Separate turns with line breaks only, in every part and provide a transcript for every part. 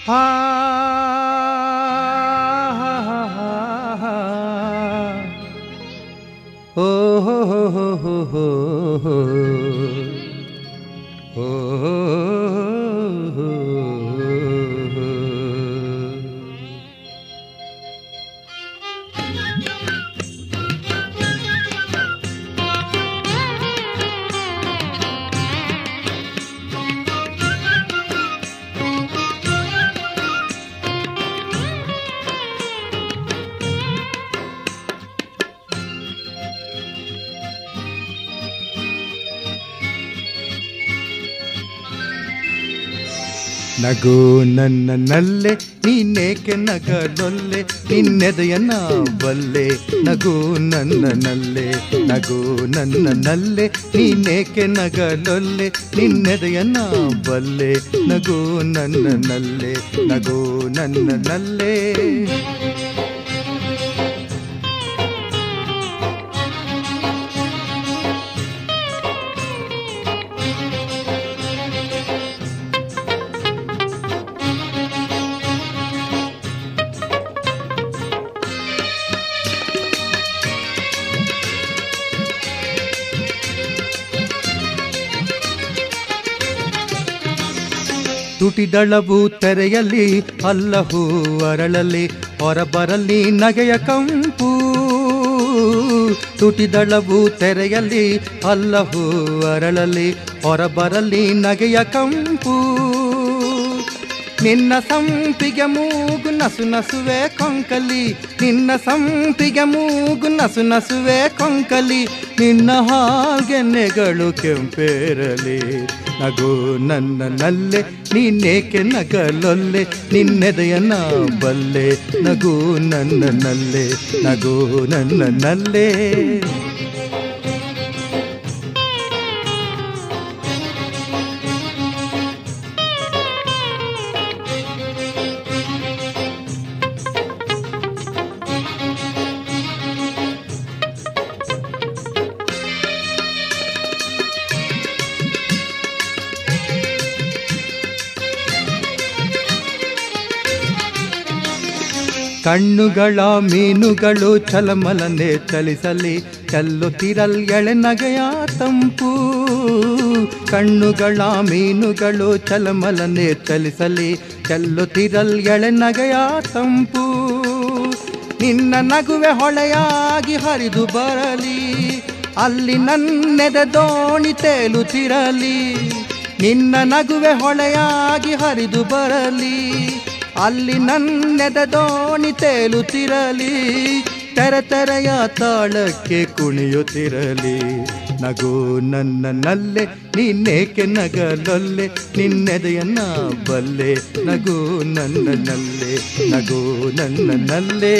ಆ ಓ ಹೋ ಹೋ ಹೋ ಹೋ ಹೋ ಹೋ. ಓ ಹೋ ಹೋ ಹೋ. ನಗು ನನ್ನ ನಲ್ಲೆ ನೀನೇಕೆ ನಗಲೊಲ್ಲೆ ನಿನ್ನೆದೆಯನ್ನ ಬಲ್ಲೆ ನಗು ನನ್ನ ನಲ್ಲೆ ನಗು ನನ್ನ ನಲ್ಲೆ ನೀನೇಕೆ ನಗಲೊಲ್ಲೆ ನಿನ್ನೆದೆಯನ್ನ ಬಲ್ಲೆ ನಗು ನನ್ನ ನಲ್ಲೆ ನಗು ನನ್ನ ನಲ್ಲೆ ತುಟಿದಳವು ತೆರೆಯಲ್ಲಿ ಅಲ್ಲಹೂ ಅರಳಲ್ಲಿ ಹೊರಬರಲಿ ನಗೆಯ ಕಂಪು ತುಟಿದಳವು ತೆರೆಯಲ್ಲಿ ಅಲ್ಲಹೂ ಅರಳಲಿ ಹೊರಬರಲಿ ನಗೆಯ ಕಂಪು ನಿನ್ನ ಸಂಪಿಗೆ ಮೂಗು ನಸು ನಸುವೆ ಕೊಂಕಲಿ ನಿನ್ನ ಸಂಪಿಗೆ ಮೂಗು ನಸು ನಸುವೆ ಕೊಂಕಲಿ ನಿನ್ನ ಹಾಗೆನ್ನೆಗಳು ಕೆಂಪೇರಲಿ ನಗು ನನ್ನ ನಲ್ಲೆ ನೀನೇಕೆ ನಗಲೊಲ್ಲೆ ನಿನ್ನೆದೆಯನ್ನ ಬಲ್ಲೆ ನಗು ನನ್ನ ನಲ್ಲೆ ನಗು ನನ್ನ ನಲ್ಲೆ ಕಣ್ಣುಗಳ ಮೀನುಗಳು ಚಲಮಲನೆ ಚಲಿಸಲಿ ಚೆಲ್ಲುತ್ತಿರಲ್ ಎಳೆನಗೆಯ ತಂಪು ಕಣ್ಣುಗಳ ಮೀನುಗಳು ಚಲಮಲನೆ ಚಲಿಸಲಿ ಚೆಲ್ಲುತ್ತಿರಲ್ ಎಳೆನಗೆಯ ತಂಪು ನಿನ್ನ ನಗುವೆ ಹೊಳೆಯಾಗಿ ಹರಿದು ಬರಲಿ ಅಲ್ಲಿ ನನ್ನೆದೆ ದೋಣಿ ತೇಲುತ್ತಿರಲಿ ನಿನ್ನ ನಗುವೆ ಹೊಳೆಯಾಗಿ ಹರಿದು ಬರಲಿ ಅಲ್ಲಿ ನನ್ನೆದ ದೋಣಿ ತೇಲುತ್ತಿರಲಿ ತೆರೆ ತೆರೆಯ ತಾಳಕ್ಕೆ ಕುಣಿಯುತ್ತಿರಲಿ ನಗು ನನ್ನ ನಲ್ಲೆ ನೀನೇಕೆ ನಗಲೊಲ್ಲೆ ನಿನ್ನೆದೆಯನ್ನ ಬಲ್ಲೆ ನಗು ನನ್ನ ನಲ್ಲೆ ನಗು ನನ್ನ ನಲ್ಲೆ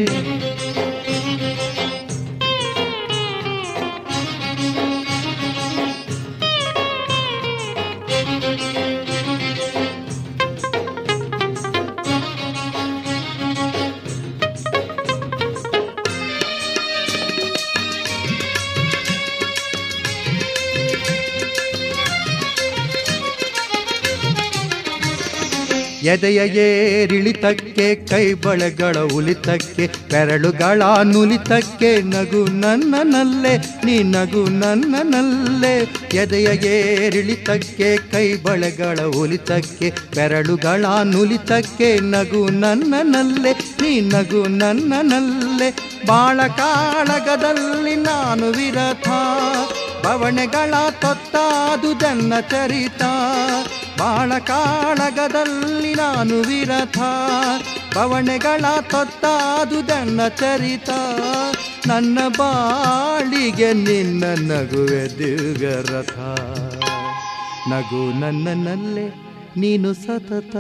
ಎದೆಯ ಏರಿಳಿತಕ್ಕೆ ಕೈ ಬಳೆಗಳ ಉಲಿತಕ್ಕೆ ಬೆರಳುಗಳ ನುಲಿತಕ್ಕೆ ನಗು ನನ್ನ ನಲ್ಲೆ ನೀ ನಗು ನನ್ನ ನಲ್ಲೆ ಎದೆಯ ಏರಿಳಿತಕ್ಕೆ ಕೈ ಬಳೆಗಳ ಉಲಿತಕ್ಕೆ ಬೆರಳುಗಳ ನುಲಿತಕ್ಕೆ ನಗು ನನ್ನ ನಲ್ಲೆ ನೀ ನಗು ನನ್ನ ನಲ್ಲೆ ಬಾಳ ಕಾಳಗದಲ್ಲಿ ನಾನು ವಿರಥ ಬವಣೆಗಳ ತೊತ್ತಾದುದನ್ನ ಚರಿತ ಬಾಳ ಕಾಳಗದಲ್ಲಿ ನಾನು ವಿರಥ ಬವಣೆಗಳ ತೊತ್ತಾದುದನ್ನ ಚರಿತ ನನ್ನ ಬಾಳಿಗೆ ನಿನ್ನ ನಗುವೆ ದಿವ್ಯರಥ ನಗು ನನ್ನ ನಲ್ಲೆ ನೀನು ಸತತ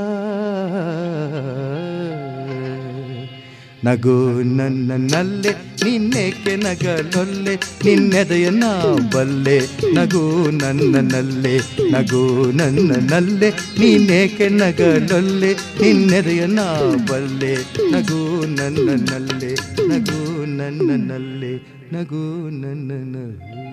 ನಗು ನನ್ನ ನಲ್ಲೆ ನಿನ್ನೇಕೆ ನಗಲೊಲ್ಲೆ ನಿನ್ನೆದೆಯನ್ನ ಬಲ್ಲೆ ನಗು ನನ್ನ ನಲ್ಲೆ ನಗು ನನ್ನ ನಲ್ಲೆ ನೀನೇಕೆ ನಗಲೊಲ್ಲೆ ನಿನ್ನೆದೆಯನ್ನ ಬಲ್ಲೆ ನಗು ನನ್ನ ನಲ್ಲೆ ನಗು ನನ್ನ ನಲ್ಲೆ ನಗು ನನ್ನ ನಲ್ಲೆ